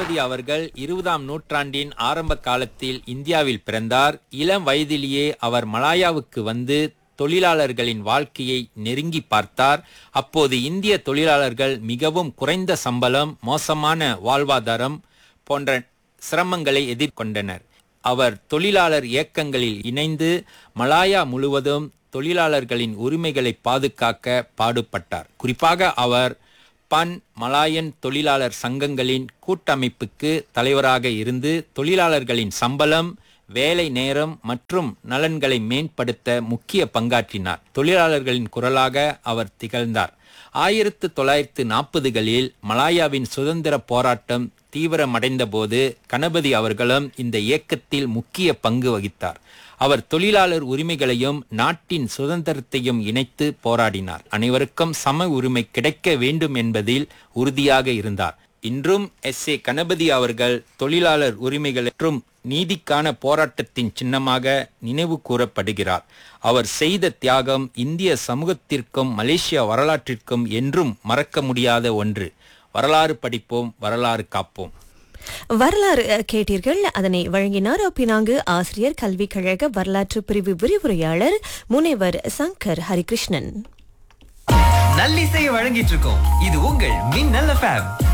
கணபதி அவர்கள் இருபதாம் நூற்றாண்டின் ஆரம்ப காலத்தில் இந்தியாவில் பிறந்தார் இளம் வயதிலேயே அவர் மலாயாவுக்கு வந்து தொழிலாளர்களின் வாழ்க்கையை நெருங்கி பார்த்தார் அப்போது இந்திய தொழிலாளர்கள் மிகவும் குறைந்த சம்பளம் மோசமான வாழ்வாதாரம் போன்ற சிரமங்களை எதிர்கொண்டனர் அவர் தொழிலாளர் இயக்கங்களில் இணைந்து மலாயா முழுவதும் தொழிலாளர்களின் உரிமைகளை பாதுகாக்க பாடுபட்டார் குறிப்பாக அவர் பன் மலாயன் தொழிலாளர் சங்கங்களின் கூட்டமைப்புக்கு தலைவராக இருந்து தொழிலாளர்களின் சம்பளம் வேலை நேரம் மற்றும் நலன்களை மேம்படுத்த முக்கிய பங்காற்றினார் தொழிலாளர்களின் குரலாக அவர் திகழ்ந்தார் ஆயிரத்து தொள்ளாயிரத்து நாற்பதுகளில் மலாயாவின் சுதந்திர போராட்டம் தீவிரமடைந்த போது கணபதி அவர்களும் இந்த இயக்கத்தில் முக்கிய பங்கு வகித்தார் அவர் தொழிலாளர் உரிமைகளையும் நாட்டின் சுதந்திரத்தையும் இணைத்து போராடினார் அனைவருக்கும் சம உரிமை கிடைக்க வேண்டும் என்பதில் உறுதியாக இருந்தார் இன்றும் எஸ் ஏ கணபதி அவர்கள் தொழிலாளர் உரிமைகள் மற்றும் நீதிக்கான போராட்டத்தின் சின்னமாக நினைவு கூறப்படுகிறார் அவர் செய்த தியாகம் இந்திய சமூகத்திற்கும் மலேசியா வரலாற்றிற்கும் என்றும் மறக்க முடியாத ஒன்று வரலாறு படிப்போம் வரலாறு காப்போம் வரலாறு அஹ், கேட்டீர்கள் அதனை வழங்கினார் பினாங்கு ஆசிரியர் கல்விக் கழக வரலாற்று பிரிவு விரிவுரையாளர் முனைவர் சங்கர் ஹரிகிருஷ்ணன் நல்லிசையை வழங்கிட்டு இருக்கோம் இது உங்கள் மின்னல் எஃப்எம்